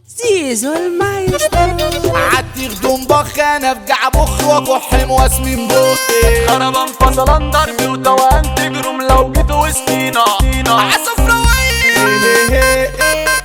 زيزو المايسترو عدي خدوم بخ انا افجع بخ واكح مواس من بقي خربان فصلان ضربي وتوهان تجرم لو جيت وسطينا عسف روية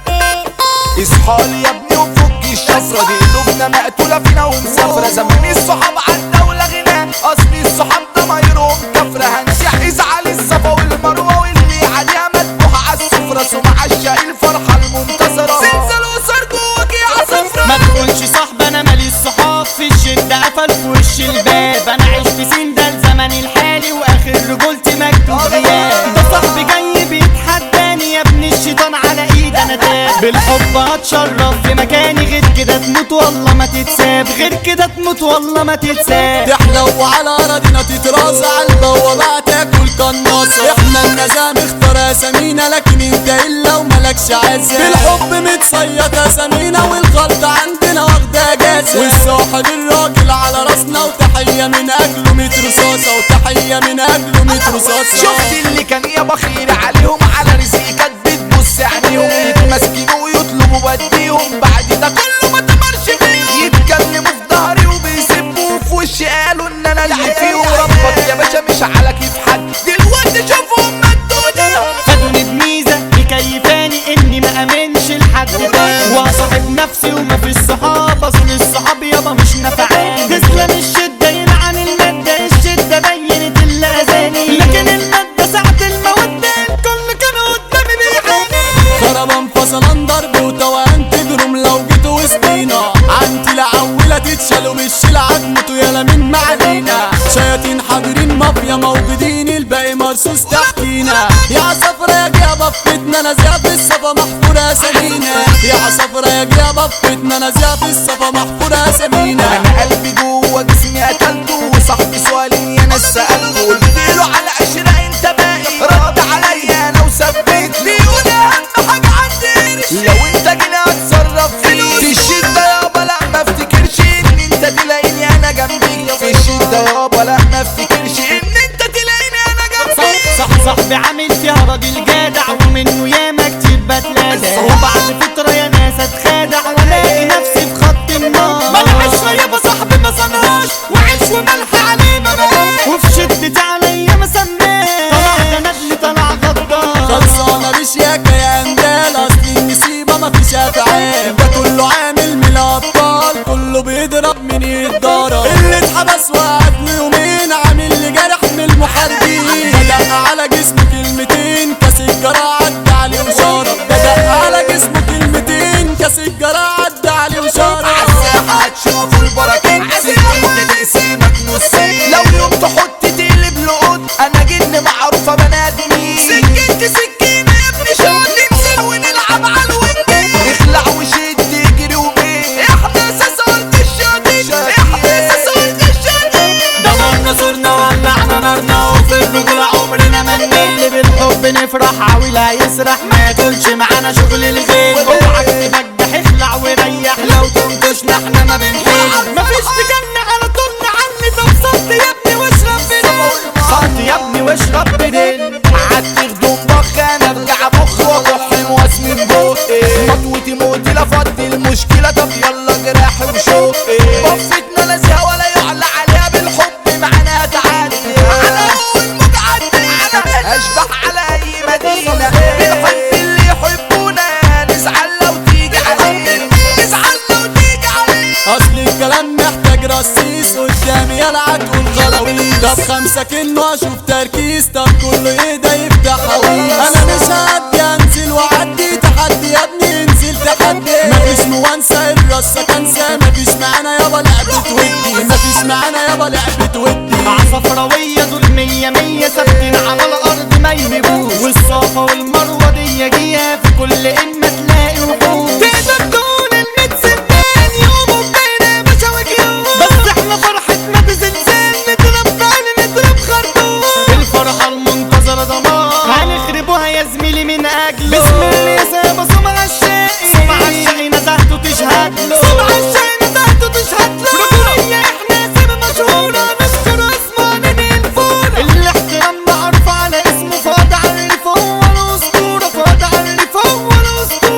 اصحالي يا ابني وفك الشفرة دي قلوبنا مقتولة فينا ومسافرة زمان الصحاب عالدولة غنى اصل الصحاب ده ميروم كفرة هنسيح ازعل الصفا والمروة واللي عليها مدبوحة عالسفرة سمع الشقي الفرحة المنتصرة زلزال وصار جواك يا عصفرة ما تقولش صاحب انا ماليش صحاب في الشدة قفل في وش الباب انا عشت سين ده الزمن الحالي واخر رجولتي مكتوب غياب ده صاحبي جاي بيتحداني يا ابن الشيطان على ايد انا تاب بالحب هتشرف في مكاني غير كده تموت والله ما تتساب غير كده تموت والله ما تتساب تحلو على أراضينا تتراس على البوابة تاكل قناصة احنا النظام اختار اسامينا لكن انت الا وملكش عزة بالحب متصيد اسامينا والغلطة عندنا واخدة اجازة والصاحب الراجل على راسنا وتحية من اجله متر رصاصة وتحية من اجله متر رصاصة شفت اللي كان يا بخير عليهم على رزقي كانت بتبص عينيهم يتمسكنوا ويطلبوا بديهم بعد ده كله ما تمرش فيه يتكلموا في ظهري وبيسبوا في وشي قالوا ان انا اللي فيهم ربك يا باشا مش على كيف حد دلوقتي شوفهم مدوا خدوني بميزة مكيفاني اني ما امنش لحد تاني واصاحب نفسي وما فيش صحاب اصل الصحاب يابا مش نفعاني تسلم الشدة يلعن المادة الشدة بينت اللي اذاني لكن المادة ساعة المودة الكل كان قدامي بيعاني خربان فصلان ضرب وتوهان تجرم لو جيتوا وسطينا عنتي العولة تتشالوا بالشيل عدمتوا يالا من معلينا شياطين حاضرين مافيا موجودين الباقي مرصوص تحتينا يا عصفرة يا جيابة في فتنا انا زياد الصفا محفورة اسامينا يا عصفرة يا جيابة في فتنا انا زياد الصفا محفورة اسامينا انا قلبي جوه جسمي قتلته وصاحبي سؤالي انا سالته قلت له على عشرة انت باقي رد عليا انا وثبتني وده اهم حاجه عندي قرش. لو انت جينا هتصرف فيه في الشده يابا لا ما افتكرش ان انت تلاقيني انا جنبيك في الشده يابا لا ما افتكرش ان انت تلاقيني انا جنبيك صح صاحبي عامل فيها راجل جدع ومنه ياما كتير بتلادع وبعد فترة يا ناس اتخادع والاقي نفسي في خط النار ملحش يابا صاحبي ما صنعش وعيش وملح عليه ما بقاش وفي شدتي عليا ما سماش طلع ده ندل طلع غدار خلصانة بشياكة يا اندال اصل النسيبة مفيش افعال ده كله عامل من الابطال كله بيضرب من يتضرب اللي اتحبس وقعد له يومين عامل لي جرح من المحاربين ده دق على جسمه كلمتين كاس الجرى عدى عليه وشرب ده دق على جسمه كلمتين كاس الجرى عدى عليه وشرب عالساحة هتشوفوا البراكين سكينة تقسمك نصين لو يوم تحط تقلب لقط انا جن معروفة بني ادمين سكنت سكينة يا ابني شغل ننزل ونلعب على الوينجين اخلع وشد اجري ومين احنا اساس ارض الشاطئ احنا اساس ارض الشاطئ دمرنا صرنا ولعنا نارنا وفي الرجولة عمرنا ما نمل بالحب نفرح عاولا يسرح ما تقولش معانا شغل الغير اوعك تبجح اخلع وريح لو تنكشنا احنا ما بنحل مفيش تجنة على طول نعلي طب صد يا ابني واشرب بدين صد يا ابني واشرب بدين قعدت خدوم بخ انا ارجع بخ واكح مواس من بقي مطوتي موتي لفضي المشكلة طب يلا جراحي وشوقي بفتنا ناسيها ولا يعلى عليها بالحب معناها تعالي على اول متعدي على اشبح على اي مدينة بنحب اللي يحبونا نزعل لو تيجي علينا نزعل لو تيجي علينا اصل الكلام محتاج رصيص قدامي يلعب والخلاويص طب خمسة كنه اشوف تركيز طب كله ايده يفتح حويص انا مش هعدي انزل واعدي تحدي يا ابني انزل تحدي مفيش موانسة الرصة كنسة مفيش معانا يابا لعبة ودي مفيش معانا يابا لعبة ودي عصفراوية دول مية مية ثابتين على الأرض ما يهبوش والصافا والمروة دي جيها في كل إما تلاقي وحوش تقدر تقول الميت سنان يوم بينا باشا وجيوش بس احنا فرحتنا بزلزال نضرب بعين نضرب خرطوش الفرحة المنتظرة دمار هنخربوها يا زميلي من أجله بسم الله يا سابا سمع الشقي سمع الشقي نزهته تشهد له سمع الشقي نزهته تشهد له رجولية احنا سابا مشهورة نشكر اسمه ننهي الفورة الاحترام معروف على اسمه فاض على الريف هو الأسطورة فاض على الريف هو الأسطورة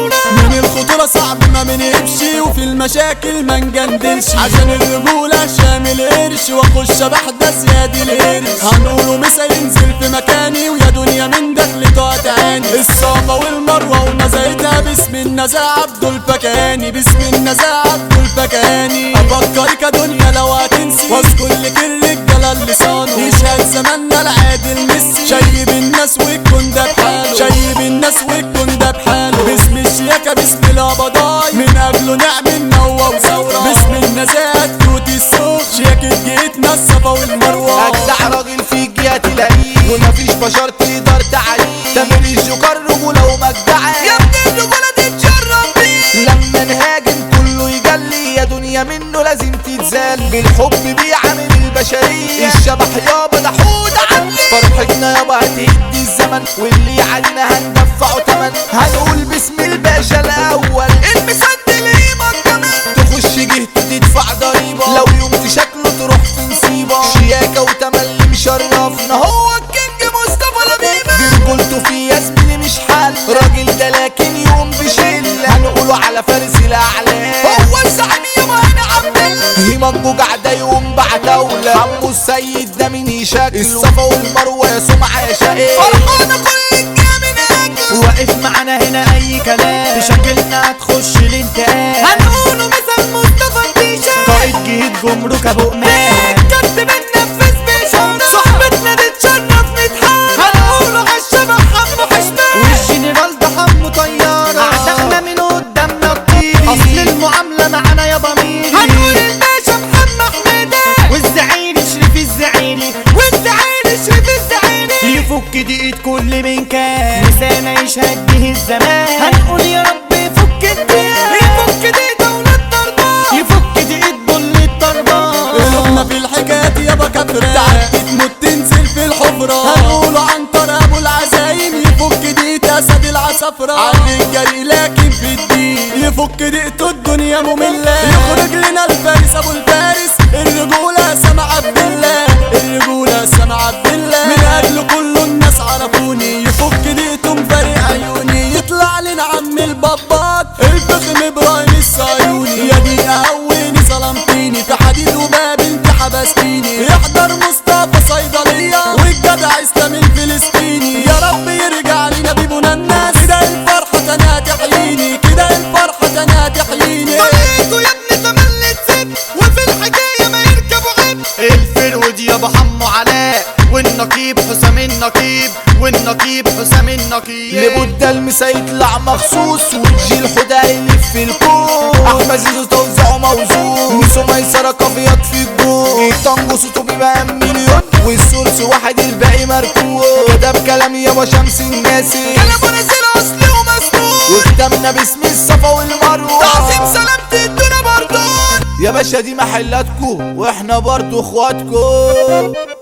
نكدبش وفي المشاكل ما نجندلش عشان الرجولة شامل قرش واخش بحدث يا دي القرش هنقوله مسا ينزل في مكاني ويا دنيا من دخلته هتعاني الصافة والمروة ومزايدها باسم النزاع عبد الفكاني باسم النزاع عبد الفكاني افكرك يا دنيا لو هتنسي واذكر لك الرجالة اللي صانوا يشهد زماننا العادل ميسي شايب الناس والكون ده بحاله شايب الناس والكون ده بحاله باسم الشياكة باسم القبضاي من قبله نعمل نوة وثورة باسم النزاهة كروت السوق شياكة جيتنا الصفا والمروة اجدع راجل فيك يا تلاقيه ومفيش بشر تقدر تعليه تامر الجوكر رجولة ومجدعة يا ابن الرجولة تتشرف بيه لما نهاجم كله يجلي يا دنيا منه لازم تتزال بالحب بيعامل البشرية الشبح يابا ده حود عمي فرحتنا يابا هتهدي الزمن واللي علينا هندفعه تمن هنقول باسم الباشا الاول المسد ليه كمان تخش جهته تدفع ضريبة لو يوم شكله تروح في نصيبة شياكة وتملي مشرفنا هو الكينج مصطفى لبيبة برجولته في يا زميلي مش حل راجل ده لكن يوم بشلة هنقوله على فارس الأعلام هو الزعيم يابا هنا عبد هيمان جوجع ده يوم بعتاولة عمو السيد ده مين يشكله الصفا والمروة يا سمعة يا شقيق فرحانة كل الجامد أجله واقف معانا هنا اي كلام تشكلنا هتخش الانتقام هنقوله مثل مصطفى الديشان قائد جهد جمرك ابو امان كتب بننفذ بإشارة صحبتنا تتشرف نتحارب هنقوله عالشبح حمو حشمان والجنرال ده حمو طيارة اعدائنا من قدامنا بطيري اصل المعاملة معانا يا ضميري هنقول الباشا محمد حميدة والزعيري شريف الزعيري والزعيري شريف الزعيري يفك دقيقة كل من كان لسانا يشهد به الزمان هنقول يا رب يفك الدقيقة يفك دقيقة ولاد ضربات يفك دقيقة بل الضربات قلوبنا في الحكايات يابا كفرة تعدي تموت تنزل في الحفرة هنقوله عن طريق ابو العزايم يفك ديت اسد العصفرة عن الجري لكن في الدين يفك دقته الدنيا مملة يخرج لنا الفارس ابو الفارس الرجولة سمع عبد الله الرجولة سمع عبد الله من اجل كل الناس عرفوني يفك دقته مفارق عيوني يطلع لنا عم البابات الفخم ابراهيم الصهيوني يا دي قهوني ظلمتيني في حديد وباب انت حبستيني يحضر مصطفى صيدلية والجدع اسلام الفلسطيني يا رب يرجع لنا بيبونا الناس كده الفرحة تانية تحييني كده الفرحة تانية تحييني طريقته يا ابني تملي تسد وفي الحكاية ما يركبوا عب الفرود يا حمو علاء والنقيب حسام النقيب والنقيب حسام النقيب لبودة المسا يطلع مخصوص وتجي الحدا يلف في الكون احمد زيزو توزيعه موزون ميسو ميسرة كافيات في الجون التانجو صوته بيبقى مليون والسورس واحد الباقي مركون ده بكلام يابا شمس الناسي كلامه نزل اصلي ومسنون واختمنا باسم الصفا والمروة تعظيم سلامة الدنيا بردون يا باشا دي محلاتكو واحنا برضو اخواتكو